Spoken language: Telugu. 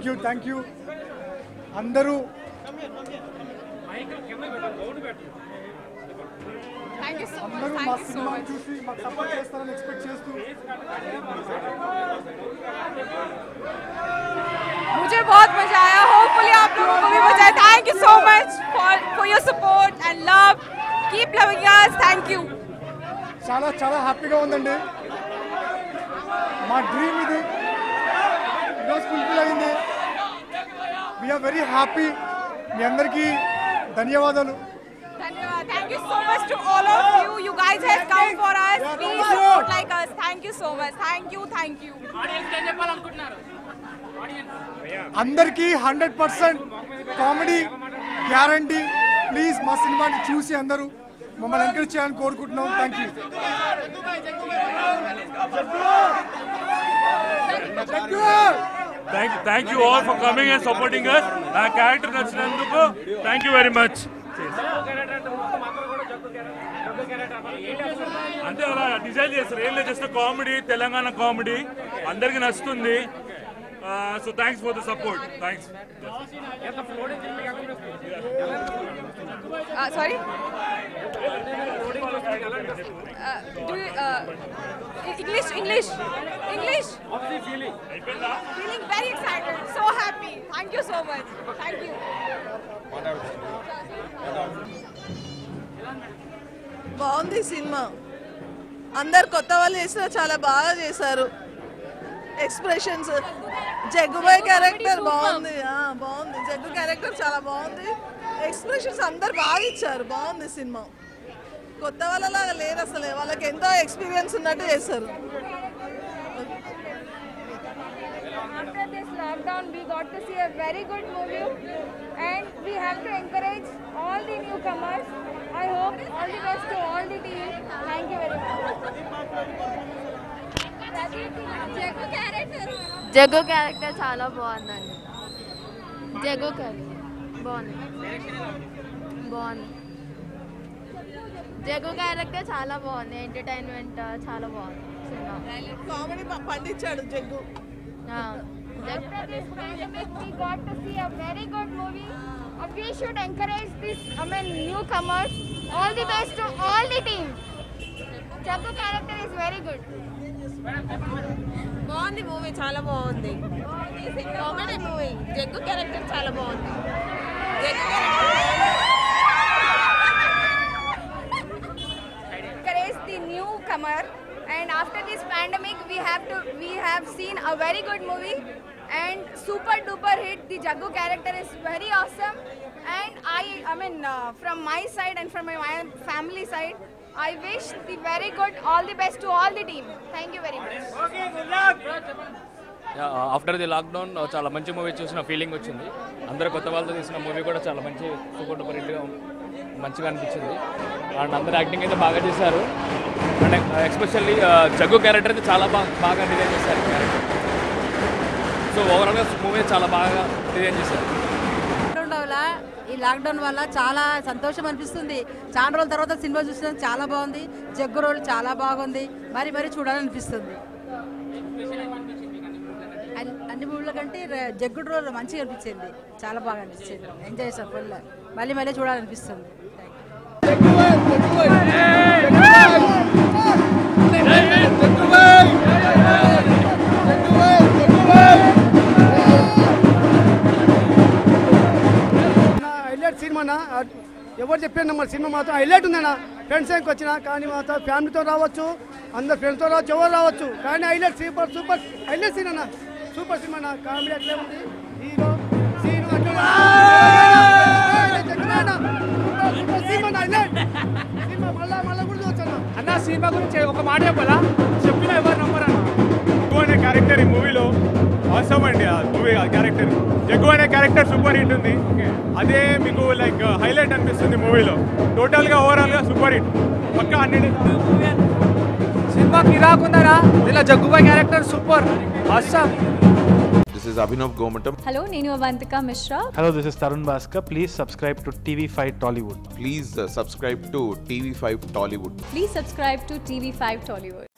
థ్యాంక్ యూ థ్యాంక్ యూ అందరూ Thank you so much. అందరూ Thank మా you so సినిమా much. చూసి మాకు సపోర్ట్ చేస్తారని ఎక్స్పెక్ట్ చేస్తూ मुझे बहुत मजा आया होपफुली आप लोगों को भी मजा आया thank you so much for for your support and love keep loving us thank you చాలా చాలా హ్యాపీగా ఉందండి మా డ్రీమ్ ఇది ఈరోజు ఫుల్ఫిల్ అయింది వీఆర్ వెరీ హ్యాపీ మీ అందరికీ ధన్యవాదాలు धन्यवाद thank you so much to all of you you guys have come for us please support like us thank you so much thank you thank you అందరికీ hundred percent comedy guarantee please మా సినిమాని చూసి అందరూ మమ్మల్ని ఎంకరేజ్ చేయాలని కోరుకుంటున్నాం thank you thank thank you all for coming and supporting us నా క్యారెక్టర్ నచ్చినందుకు థ్యాంక్ యూ వెరీ మచ్ అంటే అలా డిజైన్ చేస్తారు ఏం లేదు జస్ట్ కామెడీ తెలంగాణ కామెడీ అందరికి నచ్చుతుంది so thanks for the support thanks uh, sorry uh, do you, uh, english english english feeling very excited so happy thank you so much thank you బాగుంది సినిమా అందరు కొత్త వాళ్ళు చేసిన చాలా బాగా చేశారు ఎక్స్ప్రెషన్స్ జగ్గుబాయ్ క్యారెక్టర్ బాగుంది ఆ, బాగుంది జగ్గు క్యారెక్టర్ చాలా బాగుంది ఎక్స్ప్రెషన్స్ అందరు బాగా ఇచ్చారు బాగుంది సినిమా కొత్త వాళ్ళలాగా లేరు అసలు వాళ్ళకి ఎంతో ఎక్స్పీరియన్స్ ఉన్నట్టు చేశారు After this lockdown, we got to see a very good movie, and we have to encourage all the newcomers. I hope all the best to all the team. Thank you very much. Jaggu character Jaggu character చాలా బాగుందండి జగ్గు క్యారెక్టర్ బాగుంది బాగుంది జగ్గు క్యారెక్టర్ చాలా బాగుంది ఎంటర్టైన్మెంట్ చాలా బాగుంది సినిమా కామెడీ పండించాడు జగ్గు ఆ, Jaggu After this pandemic, we got to see a very good movie. Uh, we should encourage this, I mean, newcomers. All the best to all the team. Jaggu character is very good. బాగుంది మూవీ చాలా బాగుంది కామెడీ మూవీ జగ్గు క్యారెక్టర్ చాలా బాగుంది Jaggu encourage the newcomer and after this pandemic we have to we have seen a very good movie and super duper hit the jaggu character is very awesome and i i mean uh, from my side and from my, my family side i wish the very good all the best to all the team thank you very much after the lockdown చాలా మంచి మూవీ చూసిన ఫీలింగ్ వచ్చింది అందరు కొత్త వాళ్ళతో తీసిన మూవీ కూడా చాలా మంచి సూపర్ డూపర్ హిట్గా మంచిగా అనిపించింది అండ్ అందరు యాక్టింగ్ అయితే బాగా చేశారు అండ్ ఎస్పెషల్లీ జగ్గు క్యారెక్టర్ అయితే చాలా బాగా బాగా డిజైన్ చేశారు క్యారెక్టర్ సో ఓవరాల్గా మూవీ చాలా బాగా డిజైన్ చేశారు లాక్డౌన్ వల్ల ఈ లాక్డౌన్ వల్ల చాలా సంతోషం అనిపిస్తుంది చాలా రోజుల తర్వాత సినిమా చూసిన చాలా బాగుంది జగ్గు రోల్ చాలా బాగుంది మరి మరి చూడాలనిపిస్తుంది అన్ని- అన్ని మూవీల కంటే ర- జగ్గుడు రోల్ మంచిగా అనిపించింది చాలా బాగా అనిపించింది ఎంజాయ్ చేసాం ఫుల్ మళ్ళీ మళ్ళీ చూడాలనిపిస్తుంది హైలైట్ సినిమా ఎవరు చెప్పాను మన సినిమా మాత్రం హైలైట్ ఉందన్న ఫ్రెండ్స్ ఏంకి వచ్చిన కానీ మాత్రం ఫ్యామిలీతో రావచ్చు అందరు ఫ్రెండ్స్తో రావచ్చు ఎవరు రావచ్చు కానీ highlight super super highlight scene అన్న సూపర్ సినిమా అన్న కామెడీ అట్లే ఉంది హీరో సీన్ సినిమా హైలైట్ సినిమా మళ్ళా మళ్ళా కూడా చూడొచ్చు అన్న అన్న సినిమా గురించి ఒక మాట చెప్పాలా చెప్పినా ఎవరు నమ్మరు అన్న జగ్గు అనే క్యారెక్టర్ ఈ మూవీలో అవసరం అండి ఆ మూవీ ఆ క్యారెక్టర్ జగ్గు అనే క్యారెక్టర్ సూపర్ హిట్ ఉంది అదే మీకు లైక్ హైలైట్ అనిపిస్తుంది మూవీలో టోటల్గా ఓవరాల్గా సూపర్ హిట్ పక్క హండ్రెడ్ సినిమా కిరాకుందరా ఇలా Jaggubhai character super awesome This is Abhinav Gomatam. Hello, Nenu Avantika Mishra. Hello, this is Tarun Bhaskar. Please subscribe to TV5 Tollywood. Please uh, subscribe to TV5 Tollywood. Please subscribe to TV5 Tollywood.